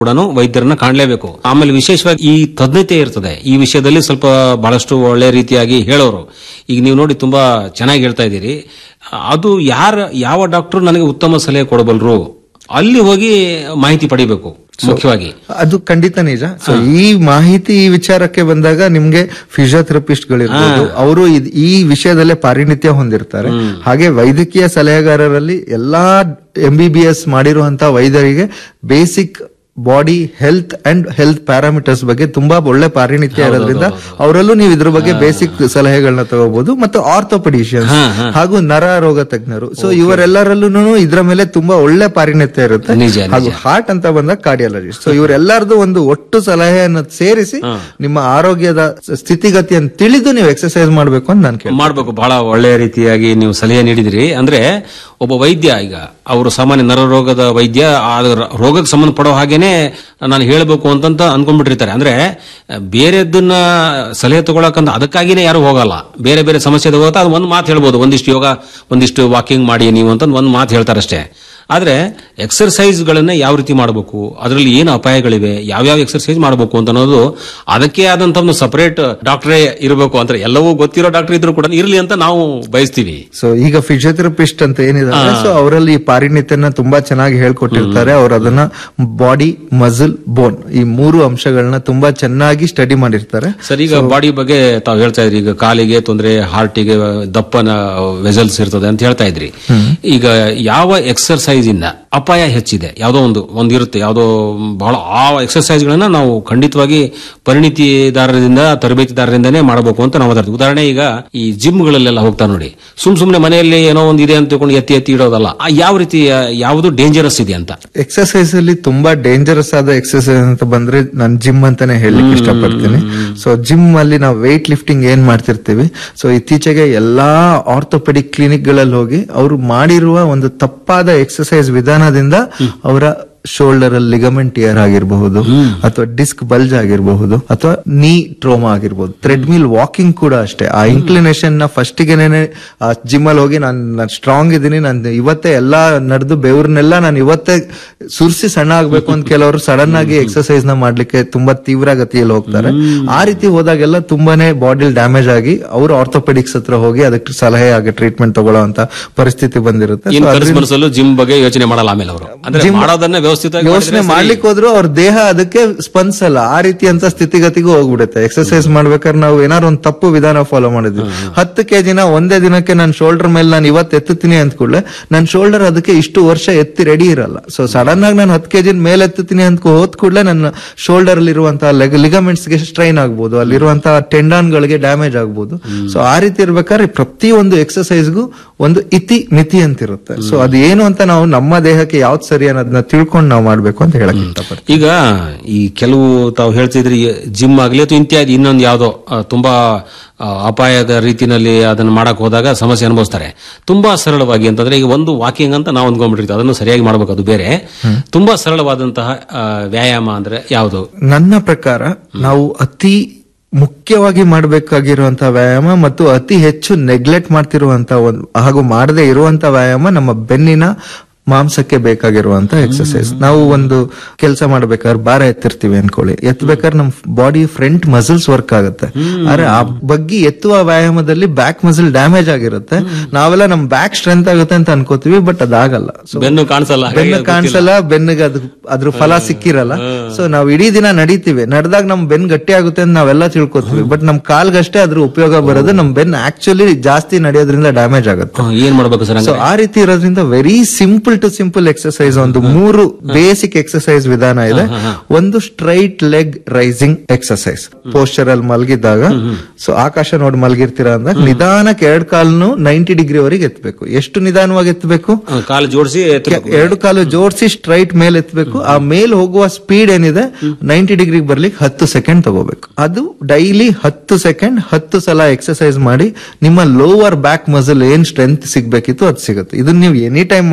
ಕೂಡ ವೈದ್ಯರನ್ನ ಕಾಣಲೇಬೇಕು ಆಮೇಲೆ ವಿಶೇಷವಾಗಿ ಈ ತಜ್ಞತೆ ಇರ್ತದೆ ಈ ವಿಷಯದಲ್ಲಿ ಸ್ವಲ್ಪ ಬಹಳಷ್ಟು ಒಳ್ಳೆ ರೀತಿಯಾಗಿ ಹೇಳೋರು ಈಗ ನೀವು ನೋಡಿ ತುಂಬಾ ಚೆನ್ನಾಗಿ ಹೇಳ್ತಾ ಇದ್ದೀರಿ ಅದು ಯಾರ ಯಾವ ಡಾಕ್ಟರ್ ನನಗೆ ಉತ್ತಮ ಸಲಹೆ ಕೊಡಬಲ್ರು ಅಲ್ಲಿ ಹೋಗಿ ಮಾಹಿತಿ ಪಡಿಬೇಕು ಮುಖ್ಯವಾಗಿ ಅದು ಖಂಡಿತ ನಿಜ ಸೊ ಈ ಮಾಹಿತಿ ಈ ವಿಚಾರಕ್ಕೆ ಬಂದಾಗ ನಿಮ್ಗೆ ಫಿಸಿಯೋಥೆರಪಿಸ್ಟ್ ಗಳಿರ್ಬೋದು ಅವರು ಇದ್- ಈ ವಿಷಯದಲ್ಲೇ ಪಾರಿಣಿತ್ಯ ಹೊಂದಿರ್ತಾರೆ ಹಾಗೆ ವೈದ್ಯಕೀಯ ಸಲಹೆಗಾರರಲ್ಲಿ ಎಲ್ಲಾ ಎಂ ಬಿ ಬಿ ಎಸ್ ಮಾಡಿರುವಂತಹ ವೈದ್ಯರಿಗೆ basic body health and health parameters ಬಗ್ಗೆ ತುಂಬಾ ಒಳ್ಳೆ ಪಾರಿಣಿತ್ಯ ಇರೋದ್ರಿಂದ ಅವರಲ್ಲೂ ನೀವು ಇದ್ರ ಬಗ್ಗೆ ಬೇಸಿಕ್ ಸಲಹೆಗಳನ್ನ ತಗೋಬಹುದು ಮತ್ತು ಆರ್ಥೋಪೆಡಿಷಿಯನ್ಸ್ ಹಾಗೂ ನರ ರೋಗ ತಜ್ಞರು ಸೊ ಇವರೆಲ್ಲರಲ್ಲೂ ಇದರ ಮೇಲೆ ತುಂಬಾ ಒಳ್ಳೆ ಪಾರಿಣಿತ್ಯ ಇರುತ್ತೆ ನಿಜ, ಹಾಗೂ ಹಾರ್ಟ್ ಅಂತ ಬಂದಾಗ ಕಾರ್ಡಿಯಾಲಜಿಸ್ಟ್ ಸೊ ಇವರೆಲ್ಲರದು ಒಂದು ಒಟ್ಟು ಸಲಹೆಯನ್ನು ಸೇರಿಸಿ ನಿಮ್ಮ ಆರೋಗ್ಯದ ಸ್ಥಿತಿಗತಿಯನ್ನು ತಿಳಿದು ನೀವು ಎಕ್ಸರ್ಸೈಸ್ ಮಾಡಬೇಕು ಅಂತ ನಾನು ಕೇಳಿ ಮಾಡಬೇಕು ಬಹಳ ಒಳ್ಳೆಯ ರೀತಿಯಾಗಿ ನೀವು ಸಲಹೆ ನೀಡಿದಿರಿ ಅಂದ್ರೆ ಒಬ್ಬ ವೈದ್ಯ ಈಗ ಅವರು ಸಾಮಾನ್ಯ ನರರೋಗದ ವೈದ್ಯ ಆ ರೋಗಕ್ಕೆ ಸಂಬಂಧಪಡೋ ಹಾಗೇನೆ ನಾನು ಹೇಳಬೇಕು ಅಂತಂತ ಅನ್ಕೊಂಡ್ಬಿಟ್ಟಿರ್ತಾರೆ ಅಂದ್ರೆ ಬೇರೆದನ್ನ ಸಲಹೆ ತಗೊಳಕಂತ ಅದಕ್ಕಾಗಿನೇ ಯಾರು ಹೋಗಲ್ಲ ಬೇರೆ ಬೇರೆ ಸಮಸ್ಯೆ ತಗೋತಾ ಅದು ಒಂದು ಮಾತು ಹೇಳ್ಬೋದು ಒಂದಿಷ್ಟು ಯೋಗ ಒಂದಿಷ್ಟು ವಾಕಿಂಗ್ ಮಾಡಿ ನೀವು ಅಂತ ಒಂದು ಮಾತು ಹೇಳ್ತಾರಷ್ಟೇ ಆದ್ರೆ ಎಕ್ಸರ್ಸೈಸ್ಗಳನ್ನ ಯಾವ ರೀತಿ ಮಾಡಬೇಕು ಅದರಲ್ಲಿ ಏನು ಅಪಾಯಗಳಿವೆ ಯಾವ್ಯಾವ ಎಕ್ಸರ್ಸೈಸ್ ಮಾಡಬೇಕು ಅಂತ ಅನ್ನೋದು ಅದಕ್ಕೆ ಆದಂತ ಒಂದು ಸಪರೇಟ್ ಡಾಕ್ಟರೇ ಇರಬೇಕು ಅಂತ ಎಲ್ಲವೂ ಗೊತ್ತಿರೋ ಡಾಕ್ಟರ್ ಇದ್ರು ಕೂಡ ಇರಲಿ ಅಂತ ನಾವು ಬಯಸ್ತೀವಿ ಸೊ ಈಗ ಫಿಸಿಯೋಥೆರಪಿಸ್ಟ್ ಅಂತ ಏನಿದ್ದಾರೆ ಸೊ ಅವರಲ್ಲಿ ಈ ಪಾರಿಣಿತ್ಯನ ತುಂಬಾ ಚೆನ್ನಾಗಿ ಹೇಳ್ಕೊಟ್ಟಿರ್ತಾರೆ ಅವ್ರು ಅದನ್ನ ಬಾಡಿ ಮಸಲ್ ಬೋನ್ ಈ ಮೂರು ಅಂಶಗಳನ್ನ ತುಂಬಾ ಚೆನ್ನಾಗಿ ಸ್ಟಡಿ ಮಾಡಿರ್ತಾರೆ ಸರ್ ಈಗ ಬಾಡಿ ಬಗ್ಗೆ ತಾವು ಹೇಳ್ತಾ ಇದ್ರಿ ಈಗ ಕಾಲಿಗೆ ತೊಂದರೆ ಹಾರ್ಟಿಗೆ ದಪ್ಪನ ವೆಸಲ್ಸ್ ಇರ್ತದೆ ಅಂತ ಹೇಳ್ತಾ ಇದ್ರಿ ಈಗ ಯಾವ ಎಕ್ಸರ್ಸೈಸ್ ಇಂದ ಅಪಾಯ ಹೆಚ್ಚಿದೆ ಯಾವುದೋ ಒಂದು ಒಂದು ಇರುತ್ತೆ ಯಾವುದೋ ಬಹಳ ಆ ಎಕ್ಸರ್ಸೈಸ್ ಗಳನ್ನ ನಾವು ಖಂಡಿತವಾಗಿ ಪರಿಣಿತಿದಾರರಿಂದ ತರಬೇತಿದಾರರಿಂದನೇ ಮಾಡಬೇಕು ಅಂತ ನಾವು ಮಾತಾಡ್ತೀವಿ ಉದಾಹರಣೆ ಈಗ ಈ ಜಿಮ್ ಗಳಲ್ಲೆಲ್ಲ ಹೋಗ್ತಾ ನೋಡಿ ಸುಮ್ ಸುಮ್ನೆ ಮನೆಯಲ್ಲಿ ಏನೋ ಒಂದು ಇದೆ ಅಂತ ತಿಳ್ಕೊಂಡು ಎತ್ತಿ ಎತ್ತಿ ಇಡೋದಲ್ಲ ಆ ಯಾವ ರೀತಿ ಯಾವುದು ಡೇಂಜರಸ್ ಇದೆ ಅಂತ ಎಕ್ಸರ್ಸೈಸ್ ಅಲ್ಲಿ ತುಂಬಾ ಡೇಂಜರಸ್ ಆದ ಎಕ್ಸರ್ಸೈಸ್ ಅಂತ ಬಂದ್ರೆ ನಾನು ಜಿಮ್ ಅಂತಾನೆ ಹೇಳಲಿಕ್ಕೆ ಇಷ್ಟಪಡ್ತೀನಿ ಸೊ ಜಿಮ್ ಅಲ್ಲಿ ನಾವು ವೆಯ್ಟ್ ಲಿಫ್ಟಿಂಗ್ ಏನ್ ಮಾಡ್ತಿರ್ತೀವಿ ಸೊ ಇತ್ತೀಚೆಗೆ ಎಲ್ಲಾ ಆರ್ಥೋಪೆಡಿಕ್ ಕ್ಲಿನಿಕ್ ಗಳಲ್ಲಿ ಹೋಗಿ ಅವರು ಮಾಡಿರುವ ಒಂದು ತಪ್ಪಾದ ಎಕ್ಸರ್ಸೈಸ್ ವಿಧಾನದಿಂದ ಅವರ ಶೋಲ್ಡರ್ ಅಲ್ಲಿ ಲಿಗಮೆಂಟ್ ಇಯರ್ ಆಗಿರಬಹುದು ಅಥವಾ ಡಿಸ್ಕ್ ಬಲ್ಜ್ ಆಗಿರಬಹುದು ಅಥವಾ ನೀ ಟ್ರೋಮಾ ಆಗಿರ್ಬೋದು ಥ್ರೆಡ್ ಮಿಲ್ ವಾಕಿಂಗ್ ಕೂಡ ಅಷ್ಟೇ ಆ ಇನ್ಕ್ಲಿನೇಷನ್ ನ ಫಸ್ಟ್ ಗೆನೆ ಆ ಜಿಮ್ ಅಲ್ಲಿ ಹೋಗಿ ನಾನು ಸ್ಟ್ರಾಂಗ್ ಇದೀನಿ ನಾನು ಇವತ್ತೇ ಎಲ್ಲಾ ನಡೆದು ಬೆವ್ರನ್ನೆಲ್ಲ ನಾನು ಇವತ್ತೇ ಸುರ್ಸಿ ಸಣ್ಣ ಆಗ್ಬೇಕು ಅಂತ ಕೆಲವರು ಸಡನ್ ಆಗಿ ಎಕ್ಸರ್ಸೈಸ್ ನ ಮಾಡ್ಲಿಕ್ಕೆ ತುಂಬಾ ತೀವ್ರ ಗತಿಯಲ್ಲಿ ಹೋಗ್ತಾರೆ ಆ ರೀತಿ ಹೋದಾಗೆಲ್ಲ ತುಂಬಾನೇ ಬಾಡಿ ಡ್ಯಾಮೇಜ್ ಆಗಿ ಅವರು ಆರ್ಥೋಪೆಡಿಕ್ಸ್ ಹತ್ರ ಹೋಗಿ ಅದಕ್ಕೆ ಸಲಹೆ ಆಗಿ ಟ್ರೀಟ್ಮೆಂಟ್ ತಗೊಳ್ಳೋ ಅಂತ ಪರಿಸ್ಥಿತಿ ಬಂದಿರುತ್ತೆ So ಇನ್ ಅದ್ರಿಂದ- ಮನಸ್ಸಲ್ಲೂ ಜಿಮ್ ಬಗ್ಗೆ ಯೋಚನೆ ಮಾಡಲ್ಲ ಆಮೇಲೆ ಅವರು ಅಂದ್ರೆ ಮಾಡೋದನ್ನ ವ್ಯವಸ್ಥಿತವಾಗಿ ಯೋಚನೆ ಮಾಡಿದ್ರೆ ಸರಿ. ಮಾಡ್ಲಿಕ್ಕೆ ಹೋದ್ರು ಅವ್ರ ದೇಹ ಅದಕ್ಕೆ ಸ್ಪಂದಿಸಲ್ಲ ಆ ರೀತಿ ಅಂತ ಸ್ಥಿತಿಗತಿಗೂ ಹೋಗ್ಬಿಡುತ್ತೆ ಎಕ್ಸರ್ಸೈಸ್ ಮಾಡ್ಬೇಕಾದ್ರೆ ನಾವು ಏನಾದ್ರು ಒಂದು ತಪ್ಪು ವಿಧಾನ ಫಾಲೋ ಮಾಡಿದ್ವಿ ಹತ್ತು ಕೆಜಿನ ಒಂದೇ ದಿನಕ್ಕೆ ನನ್ನ ಶೋಲ್ಡರ್ ಮೇಲೆ ನಾನು ಇವತ್ತು ಎತ್ತುತ್ತೀನಿ ಅಂದ ಕೂಡಲೇ ನನ್ನ ಶೋಲ್ಡರ್ ಅದಕ್ಕೆ ಇಷ್ಟು ವರ್ಷ ಎತ್ತಿ ರೆಡಿ ಇರಲ್ಲ ಸೊ ಸಡನ್ ಆಗಿ ನಾನು ಹತ್ತು ಕೆಜಿ ಮೇಲೆ ಎತ್ತುತ್ತೀನಿ ಅಂತ ಹೋದ್ ಕೂಡಲೇ ನನ್ನ ಶೋಲ್ಡರ್ ಅಲ್ಲಿ ಇರುವಂತಹ ಲಿಗಮೆಂಟ್ಸ್ ಗೆ ಸ್ಟ್ರೈನ್ ಆಗ್ಬೋದು ಅಲ್ಲಿರುವಂತಹ ಟೆಂಡಾನ್ ಗಳಿಗೆ ಡ್ಯಾಮೇಜ್ ಆಗ್ಬೋದು ಸೊ ಆ ರೀತಿ ಇರ್ಬೇಕಾದ್ರೆ ಪ್ರತಿಯೊಂದು ಎಕ್ಸರ್ಸೈಸ್ಗೂ ಒಂದು ಇತಿ ಮಿತಿ ಅಂತ ಇರುತ್ತೆ ಸೊ ಅದು ಏನು ಅಂತ ನಾವು ನಮ್ಮ ದೇಹಕ್ಕೆ ಯಾವ್ದು ಸರಿ ಅನ್ನೋದನ್ನ ತಿಳ್ಕೊಂಡು ನಾವು ಮಾಡ್ಬೇಕು ಅಂತ ಹೇಳಕ್ ಇಷ್ಟಪಡ್ತೀನಿ ಈಗ ಈ ಕೆಲವು ತಾವು ಹೇಳ್ತಿದ್ರಿ ಜಿಮ್ ಆಗಲಿ ಅಥವಾ ಇತ್ಯಾದಿ ಇನ್ನೊಂದು ಯಾವುದೋ ಆ, ತುಂಬಾ ಆ, ಅಪಾಯದ ರೀತಿನಲ್ಲಿ ಅದನ್ನು ಮಾಡಕ್ ಹೋದಾಗ ಸಮಸ್ಯೆ ಅನುಭವಿಸ್ತಾರೆ ತುಂಬಾ ಸರಳವಾಗಿ ಅಂತಂದ್ರೆ ಈಗ ಒಂದು ವಾಕಿಂಗ್ ಅಂತ ನಾವು ಅಂದ್ಕೊಂಡ್ಬಿಟ್ಟಿರ್ತೀವಿ ಅದನ್ನು ಸರಿಯಾಗಿ ಮಾಡ್ಬೇಕು ಅದು ಬೇರೆ ತುಂಬಾ ಸರಳವಾದಂತಹ ಆ, ವ್ಯಾಯಾಮ ಅಂದ್ರೆ ಯಾವುದು ನನ್ನ ಪ್ರಕಾರ ನಾವು ಅತಿ ಮುಖ್ಯವಾಗಿ ಮಾಡಬೇಕಾಗಿರುವಂತಹ ವ್ಯಾಯಾಮ ಮತ್ತು ಅತಿ ಹೆಚ್ಚು ನೆಗ್ಲೆಕ್ಟ್ ಮಾಡ್ತಿರುವಂತಹ ಒಂದು ಹಾಗೂ ಮಾಡದೇ ಇರುವಂತಹ ವ್ಯಾಯಾಮ ನಮ್ಮ ಬೆನ್ನಿನ ಮಾಂಸಕ್ಕೆ ಬೇಕಾಗಿರುವಂತ ಎಕ್ಸರ್ಸೈಸ್ ನಾವು ಒಂದು ಕೆಲಸ ಮಾಡ್ಬೇಕಾದ್ರೆ ಭಾರ ಎತ್ತಿರ್ತೀವಿ ಅನ್ಕೊಳ್ಳಿ ಎತ್ತಬೇಕಾದ್ರೆ ನಮ್ ಬಾಡಿ ಫ್ರಂಟ್ ಮಸಲ್ಸ್ ವರ್ಕ್ ಆಗುತ್ತೆ ಆದ್ರೆ ಆ ಬಗ್ಗೆ ಎತ್ತುವ ವ್ಯಾಯಾಮದಲ್ಲಿ ಬ್ಯಾಕ್ ಮಸಲ್ ಡ್ಯಾಮೇಜ್ ಆಗಿರುತ್ತೆ ನಾವೆಲ್ಲ ನಮ್ ಬ್ಯಾಕ್ ಸ್ಟ್ರೆಂತ್ ಆಗುತ್ತೆ ಅಂತ ಅನ್ಕೋತೀವಿ ಬಟ್ ಅದಾಗಲ್ಲ ಸೊ ಬೆನ್ನು ಕಾಣಿಸಲ್ಲ ಬೆನ್ನು ಕಾಣಿಸಲ್ಲ ಬೆನ್ನಿಗೆ ಅದು ಅದ್ರ ಫಲ ಸಿಕ್ಕಿರಲ್ಲ ಸೊ ನಾವ್ ಇಡೀ ದಿನ ನಡೀತೀವಿ ನಡೆದಾಗ ನಮ್ ಬೆನ್ ಗಟ್ಟಿ ಆಗುತ್ತೆ ಅಂತ ನಾವೆಲ್ಲ ತಿಳ್ಕೊತೀವಿ ಬಟ್ ನಮ್ ಕಾಲ್ಗಷ್ಟೇ ಅದ್ರ ಉಪಯೋಗ ಬರೋದು ನಮ್ ಬೆನ್ ಆಕ್ಚುಲಿ ಜಾಸ್ತಿ ನಡೆಯೋದ್ರಿಂದ ಡ್ಯಾಮೇಜ್ ಆಗುತ್ತೆ ಆ, ಏನ್ ಮಾಡ್ಬೇಕು ಸರ್ ಸೊ ಆ ರೀತಿ ಇರೋದ್ರಿಂದ very simple to simple exercise ಒಂದು ಮೂರು ಬೇಸಿಕ್ ಎಕ್ಸರ್ಸೈಸ್ ವಿಧಾನ ಇದೆ ಒಂದು straight leg raising exercise posture ಅಲ್ಲಿ ಮಲಗಿದ್ದಾಗ ಸೊ ಆಕಾಶ ನೋಡಿ ಮಲಗಿರ್ತೀರಾ ಅಂದಾಗ ನಿಧಾನಕ್ಕೆ ಎರಡ್ ಕಾಲ್ನು ನೈಂಟಿ ಡಿಗ್ರಿ ವರೆಗೆ ಎತ್ತಬೇಕು ಎಷ್ಟು ನಿಧಾನವಾಗಿ ಎತ್ತಬೇಕು ಕಾಲು ಜೋಡಿಸಿ ಎರಡು ಕಾಲು ಜೋಡಿಸಿ ಸ್ಟ್ರೈಟ್ ಮೇಲೆ ಎತ್ತಬೇಕು ಆ ಮೇಲ್ ಹೋಗುವ ಸ್ಪೀಡ್ ಏನಿದೆ ನೈಂಟಿ ಡಿಗ್ರಿ ಬರ್ಲಿಕ್ಕೆ ಹತ್ತು ಸೆಕೆಂಡ್ ತಗೋಬೇಕು ಅದು ಡೈಲಿ ಹತ್ತು ಸೆಕೆಂಡ್ ಹತ್ತು ಸಲ ಎಕ್ಸರ್ಸೈಸ್ ಮಾಡಿ ನಿಮ್ಮ ಲೋವರ್ ಬ್ಯಾಕ್ ಮಸಲ್ ಏನ್ ಸ್ಟ್ರೆಂತ್ ಸಿಗ್ಬೇಕಿತ್ತು ಅದು ಸಿಗುತ್ತೆ ಇದನ್ನ ನೀವು ಎನಿ ಟೈಮ್ ಮಾಡ್ಬೋದು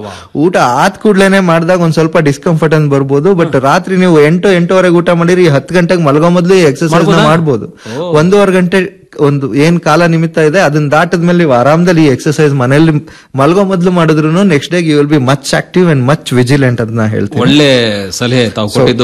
ಊಟ ಆದ್ ಕೂಡ್ಲೇನೆ ಮಾಡಿದಾಗ ಒಂದ್ ಸ್ವಲ್ಪ ಡಿಸ್ಕಂಫರ್ಟ್ ಅಂತ ಬರ್ಬೋದು ಬಟ್ ರಾತ್ರಿ ನೀವು ಎಂಟು ಎಂಟುವರೆಗೆ ಊಟ ಮಾಡಿರಿ ಹತ್ತು ಗಂಟೆಗೆ ಮಲ್ಗೋ ಮೊದ್ಲು ಎಕ್ಸರ್ಸೈಸ್ ಮಾಡ್ಬೋದು ಒಂದೂವರೆ ಗಂಟೆ ಒಂದು ಏನ್ ಕಾಲ ನಿಮಿತ್ತ ಇದೆ ಅದನ್ನ ದಾಟದ್ಮೇಲೆ ನೀವು ಆರಾಮದಲ್ಲಿ ಈ ಎಕ್ಸರ್ಸೈಸ್ ಮನೇಲಿ ಮಲ್ಗೋ ಮೊದ್ಲು ಮಾಡಿದ್ರು next day you will be much active and much vigilant ಅಂತ ನಾ ಹೇಳ್ತೀನಿ ಒಳ್ಳೆ ಸಲಹೆ ತಾವು ಕೊಟ್ಟಿದ್ದು